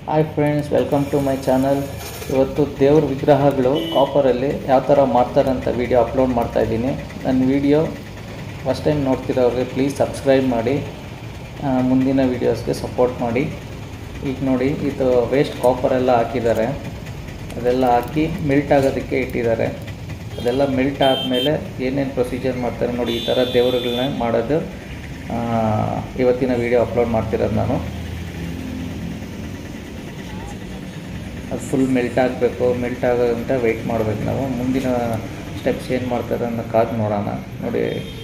hi friends welcome to my channel ಇವತ್ತು ದೇವ್ರ ವಿಗ್ರಹಗಳು ಕಾಪರಲ್ಲಿ ಯಾವ ಥರ ಮಾಡ್ತಾರೆ ಅಂತ ವಿಡಿಯೋ ಅಪ್ಲೋಡ್ ಮಾಡ್ತಾ ಇದ್ದೀನಿ ನನ್ನ ವಿಡಿಯೋ ಫಸ್ಟ್ ಟೈಮ್ ನೋಡ್ತಿರೋರಿಗೆ ಪ್ಲೀಸ್ ಸಬ್ಸ್ಕ್ರೈಬ್ ಮಾಡಿ ಆ, ಮುಂದಿನ ವೀಡಿಯೋಸ್ಗೆ ಸಪೋರ್ಟ್ ಮಾಡಿ ಈಗ ನೋಡಿ ಇದು ವೇಸ್ಟ್ ಕಾಪರೆಲ್ಲ ಹಾಕಿದ್ದಾರೆ ಅದೆಲ್ಲ ಹಾಕಿ ಮೆಲ್ಟ್ ಆಗೋದಕ್ಕೆ ಇಟ್ಟಿದ್ದಾರೆ ಅದೆಲ್ಲ ಮೆಲ್ಟ್ ಆದಮೇಲೆ ಏನೇನು ಪ್ರೊಸೀಜರ್ ಮಾಡ್ತಾರೆ ನೋಡಿ ಈ ಥರ ದೇವರುಗಳನ್ನ ಮಾಡೋದು ಆ, ಇವತ್ತಿನ ವಿಡಿಯೋ ಅಪ್ಲೋಡ್ ಮಾಡ್ತಿರೋದು ನಾನು ಅದು ಫುಲ್ ಮೆಲ್ಟ್ ಆಗಬೇಕು ಮೆಲ್ಟ್ ಆಗೋದಂತ ವೆಯ್ಟ್ ಮಾಡಬೇಕು ನಾವು ಮುಂದಿನ ಸ್ಟೆಪ್ಸ್ ಏನು ಮಾಡ್ತಾರೆ ಅನ್ನೋ ಕಾದು ನೋಡೋಣ ನೋಡಿ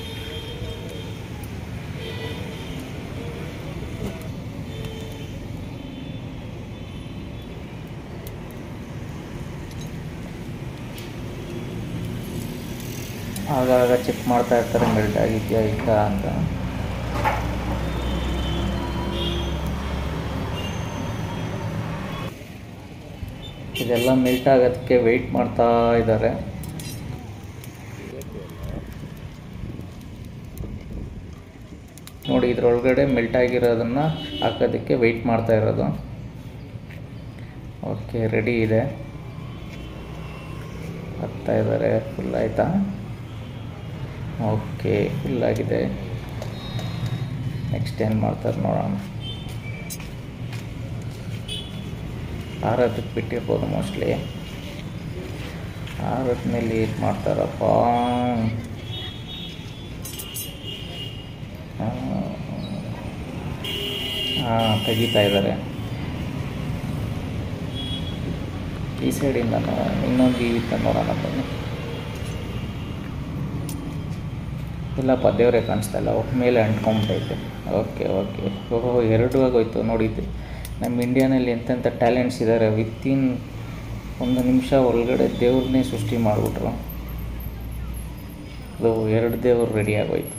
ಆಗಾಗ ಚೆಕ್ ಮಾಡ್ತಾ ಇರ್ತಾರೆ ಮೆಲ್ಟ್ ಆಗಿದೆಯಾ ಇಲ್ಲ ಅಂತ ಇದೆಲ್ಲ ಮೆಲ್ಟ್ ಆಗೋದಕ್ಕೆ ವೆಯ್ಟ್ ಮಾಡ್ತಾ ಇದ್ದಾರೆ ನೋಡಿ ಇದ್ರೊಳಗಡೆ ಮೆಲ್ಟ್ ಆಗಿರೋದನ್ನು ಹಾಕೋದಕ್ಕೆ ವೆಯ್ಟ್ ಮಾಡ್ತಾ ಇರೋದು ಓಕೆ ರೆಡಿ ಇದೆ ಹಾಕ್ತಾ ಇದ್ದಾರೆ ಫುಲ್ ಆಯಿತಾ ಓಕೆ ಫುಲ್ ಆಗಿದೆ ನೆಕ್ಸ್ಟ್ ಏನು ಮಾಡ್ತಾರೆ ನೋಡೋಣ ಆರೋದಕ್ಕೆ ಬಿಟ್ಟಿರ್ಬೋದು ಮೋಸ್ಟ್ಲಿ ಆರದ ಮೇಲೆ ಏನು ಮಾಡ್ತಾರಪ್ಪ ಹಾಂ ತೆಗಿತಾ ಇದ್ದಾರೆ ಈ ಸೈಡಿಂದ ಇನ್ನೊಂದು ಇತ್ತ ನೋಡೋಣ ಬನ್ನಿ ಇಲ್ಲಪ್ಪ ದೇವರೇ ಕಾಣಿಸ್ತಾ ಇಲ್ಲ ಅವ್ರ ಮೇಲೆ ಅಂಟ್ಕೊಂಬಿಟ್ಟೈತೆ ಓಕೆ ಓಕೆ ಓಹೋ ಎರಡು ಆಗೋಯ್ತು ನೋಡಿದ್ದು ನಮ್ಮ ಇಂಡಿಯಾನಲ್ಲಿ ಎಂತೆಂಥ ಟ್ಯಾಲೆಂಟ್ಸ್ ಇದ್ದಾರೆ ವಿತಿನ್ ಒಂದು ನಿಮಿಷ ಒಳಗಡೆ ದೇವ್ರನ್ನೇ ಸೃಷ್ಟಿ ಮಾಡಿಬಿಟ್ರು ಅದು ಎರಡು ದೇವರು ರೆಡಿ ಆಗೋಯ್ತು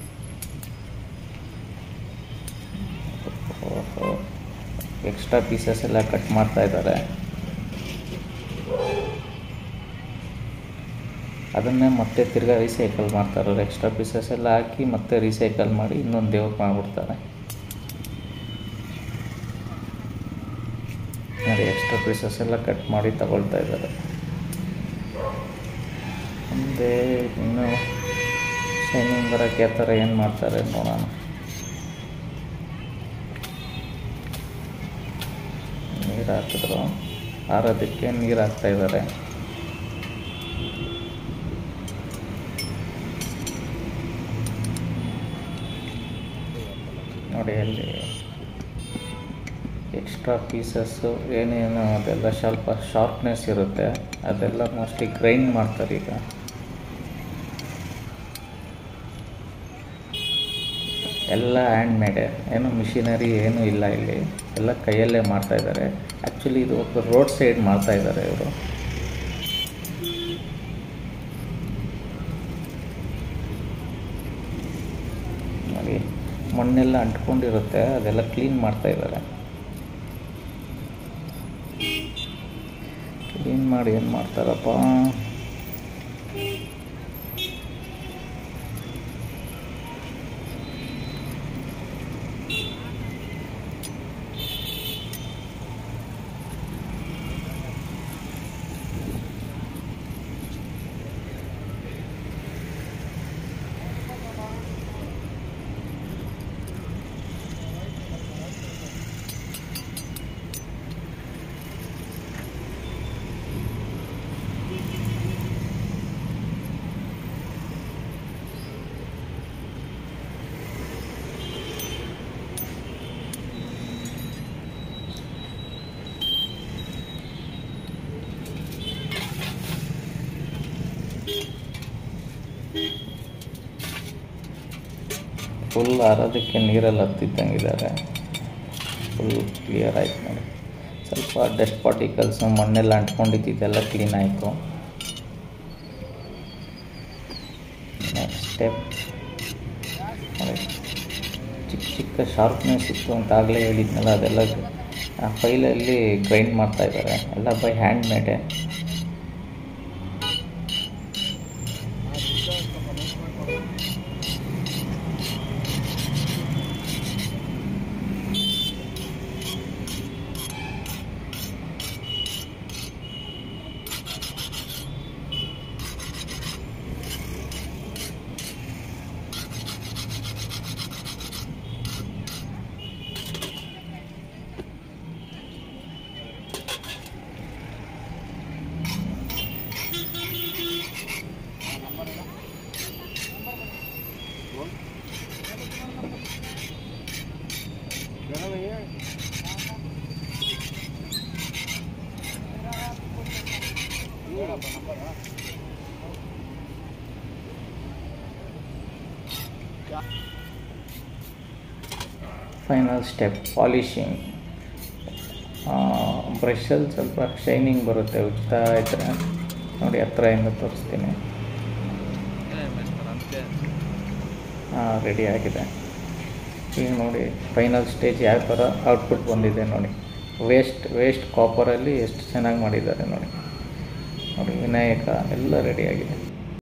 ಓಹೋ ಎಕ್ಸ್ಟ್ರಾ ಪೀಸಸ್ ಎಲ್ಲ ಕಟ್ ಮಾಡ್ತಾ ಇದ್ದಾರೆ ಅದನ್ನೇ ಮತ್ತೆ ತಿರ್ಗಾ ರೀಸೈಕಲ್ ಮಾಡ್ತಾರೆ ಎಕ್ಸ್ಟ್ರಾ ಪೀಸಸ್ ಎಲ್ಲ ಹಾಕಿ ಮತ್ತೆ ರೀಸೈಕಲ್ ಮಾಡಿ ಇನ್ನೊಂದು ದೇವ್ರು ಮಾಡಿಬಿಡ್ತಾರೆ ನೋಡಿ ಎಕ್ಸ್ಟ್ರಾ ಪೀಸಸ್ ಎಲ್ಲ ಕಟ್ ಮಾಡಿ ತಗೊಳ್ತಾ ಇದ್ದಾರೆ ಮುಂದೆ ಇನ್ನು ಶೈನಿಂಗ್ ಬರೋಕ್ಕೆ ಆ ಥರ ಏನು ಮಾಡ್ತಾರೆ ನೋಡೋಣ ನೀರು ಹಾಕಿದ್ರು ಆರೋದಕ್ಕೆ ನೀರು ಹಾಕ್ತಾ ಇದ್ದಾರೆ ನೋಡಿ ಅಲ್ಲಿ ಎಕ್ಸ್ಟ್ರಾ ಪೀಸಸ್ಸು ಏನೇನು ಅದೆಲ್ಲ ಸ್ವಲ್ಪ ಶಾರ್ಪ್ನೆಸ್ ಇರುತ್ತೆ ಅದೆಲ್ಲ ಮೋಸ್ಟ್ಲಿ ಗ್ರೈಂಡ್ ಮಾಡ್ತಾರೆ ಈಗ ಎಲ್ಲ ಹ್ಯಾಂಡ್ ಮೇಡೆ ಏನು ಮಿಷಿನರಿ ಏನೂ ಇಲ್ಲ ಇಲ್ಲಿ ಎಲ್ಲ ಕೈಯಲ್ಲೇ ಮಾಡ್ತಾ ಇದ್ದಾರೆ ಆ್ಯಕ್ಚುಲಿ ಇದು ಒಂದು ರೋಡ್ ಸೈಡ್ ಮಾಡ್ತಾ ಇದ್ದಾರೆ ಇವರು ನೋಡಿ ಮಣ್ಣೆಲ್ಲ ಅಂಟ್ಕೊಂಡಿರುತ್ತೆ ಅದೆಲ್ಲ ಕ್ಲೀನ್ ಮಾಡ್ತಾ ಇದ್ದಾರೆ ಕ್ಲೀನ್ ಮಾಡಿ ಏನು ಮಾಡ್ತಾರಪ್ಪ ಫುಲ್ ಆರೋದಕ್ಕೆ ನೀರಲ್ಲಿ ಹತ್ತಿದ್ದಂಗಿದ್ದಾರೆ ಫುಲ್ ಕ್ಲಿಯರ್ ಆಯ್ತು ನೋಡಿ ಸ್ವಲ್ಪ ಡಸ್ಟ್ ಪಾರ್ಟಿಕಲ್ಸು ಮಣ್ಣೆಲ್ಲ ಅಂಟ್ಕೊಂಡಿದ್ದೆಲ್ಲ ಕ್ಲೀನ್ ಆಯಿತು ನೆಕ್ಸ್ಟ್ ಸ್ಟೆಪ್ ಚಿಕ್ಕ ಚಿಕ್ಕ ಶಾರ್ಪ್ನೆಸ್ ಇತ್ತು ಅಂತ ಆಗಲೇ ಹೇಳಿದ್ನಲ್ಲ ಅದೆಲ್ಲ ಆ ಫೈಲಲ್ಲಿ ಗ್ರೈಂಡ್ ಮಾಡ್ತಾ ಇದ್ದಾರೆ ಎಲ್ಲ ಬೈ ಹ್ಯಾಂಡ್ ಮೇಡೆ ಫೈನಲ್ ಸ್ಟೆಪ್ ಪಾಲಿಷಿಂಗ್ ಬ್ರಷಲ್ಲಿ ಸ್ವಲ್ಪ ಶೈನಿಂಗ್ ಬರುತ್ತೆ ಉಜ್ತಾ ಇದ್ರೆ ನೋಡಿ ಹತ್ರದಿಂದ ತೋರಿಸ್ತೀನಿ ಹಾಂ ರೆಡಿ ಆಗಿದೆ ಈಗ ನೋಡಿ ಫೈನಲ್ ಸ್ಟೇಜ್ ಯಾವ ಥರ ಔಟ್ಪುಟ್ ಬಂದಿದೆ ನೋಡಿ ವೇಸ್ಟ್ ವೇಸ್ಟ್ ಕಾಪರಲ್ಲಿ ಎಷ್ಟು ಚೆನ್ನಾಗಿ ಮಾಡಿದ್ದಾರೆ ನೋಡಿ ನೋಡಿ ವಿನಾಯಕ ಎಲ್ಲ ರೆಡಿಯಾಗಿದೆ